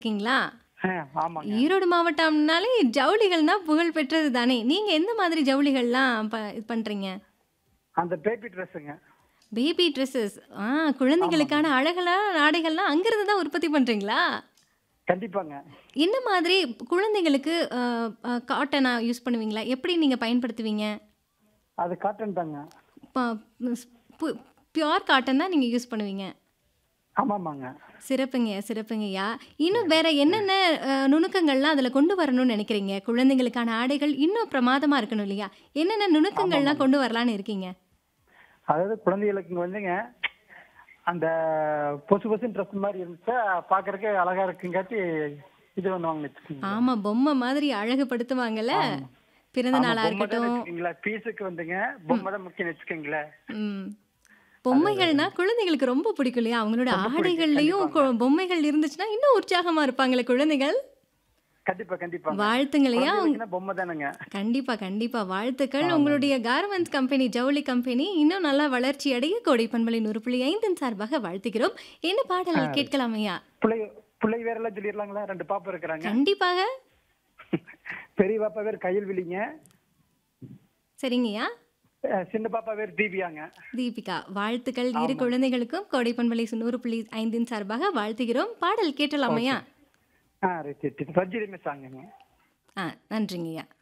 இருக்கீங்களா? ஆ, ஆமாங்க. ஈரோடு மாவட்டம்னாலே ஜவுளிகள்னா புகழ் பெற்றது தானே! நீங்க எந்த மாதிரி ஜவுளிகள்லாம் ப இது பண்றீங்க? அந்த பேபி ட்ரெஸ்ஸுங்க. Baby dresses. ஆ ஆமாங்க. குழந்தைகளுக்கான அழகெல்லாம் ஆடைகள்லாம் அங்கிருந்து தான் உற்பத்தி பண்றீங்களா? கண்டிப்பாங்க. என்ன மாதிரி குழந்தைகளுக்கு அ அ காட்டனா யூஸ் பண்ணுவீங்களா? எப்படி நீங்க பயன்படுத்துவீங்க? அது காட்டன் தாங்க. ப ஸ் பு பியூர் காட்டன் தான் நீங்க யூஸ் பண்ணுவீங்க. ஆமாமாங்க. சிறப்புங்க, சிறப்புங்கய்யா. இன்னும் வேற என்னென்ன அ நுணுக்கங்கள்லாம் அதில கொண்டு வரணும்னு நெனைக்கிறீங்க? குழந்தைங்களுக்கான ஆடைகள் இன்னும் பிரமாதமா இருக்கணும் இல்லையா? என்னென்ன நுணுக்கங்கள்லாம் ஆமாமாங்க. கொண்டு வரலான்னு இருக்கீங்க? அதாவது குழந்தைகளுக்கு வந்துங்க, அந்த பொசு பொசுன்னு ட்ரெஸ் மாரி இருந்துச்சா பார்க்கறதுக்கு அழகா இருக்குங்காட்டி இது பண்ணுவாங்கன்னு வச்சுக்கோங்க. ஆமா. பொம்மை மாதிரி அழகுபடுத்துவாங்கல்ல. ஆமா. பிறந்த ஆமா. நாளா பொம்மை தான் இருக்கட்டும். வச்சுக்கங்களேன். பீஸுக்கு வந்துங்க ம். பொம்மை தான் முக்கியம்னு வச்சுக்கங்களேன். ம். அது பொம்மைகள்னா குழந்தைகளுக்கு ரொம்ப பிடிக்கும் இல்லையா? அவங்களோட ரொம்ப பிடிக்கும். ஆடைகள்லயும் கொ கண்டிப்பாங்க. பொம்மைகள் இருந்துச்சுன்னா, இன்னும் உற்சாகமா இருப்பாங்களே குழந்தைகள்? கண்டிப்பா, கண்டிப்பாங்க. வாழ்த்துங்களையா. உங் குழந்தைகளுக்குன்னா பொம்மை தானங்க. கண்டிப்பா, கண்டிப்பா. வாழ்த்துக்கள். ஆமாங்க. உங்களுடைய கார்மெண்ட்ஸ் கம்பெனி, ஜவுளி கம்பெனி இன்னும் நல்லா வளர்ச்சி அடைய கோடை பண்பலை 100.5 சார்பாக வாழ்த்துகிறோம். என்ன ஆ. பாடல் கேட்கலாம் ஐயா? பிள்ளை பிள்ளை பேரெல்லாம் சொல்லிரலாங்களா? 2 பாப்பா இருக்கிறாங்க. கண்டிப்பாக. பெரிய பாப்பா பேர் கயல்விழிங்க. சரிங்கய்யா. அ சின்ன பாப்பா பேர் தீபியாங்க. தீபிகா. வாழ்த்துக்கள் இரு ஆமாங்க. குழந்தைகளுக்கும் கோடை பண்பலை 100.5 சார்பாக வாழ்த்துகிறோம். பாடல் கேட்டலாம் ஓகே. ஐயா? ஆ ரைட் ரைட். பர்ஜரி மிஸ் ஆங்குங்க. ஆ நன்றிங்கய்யா.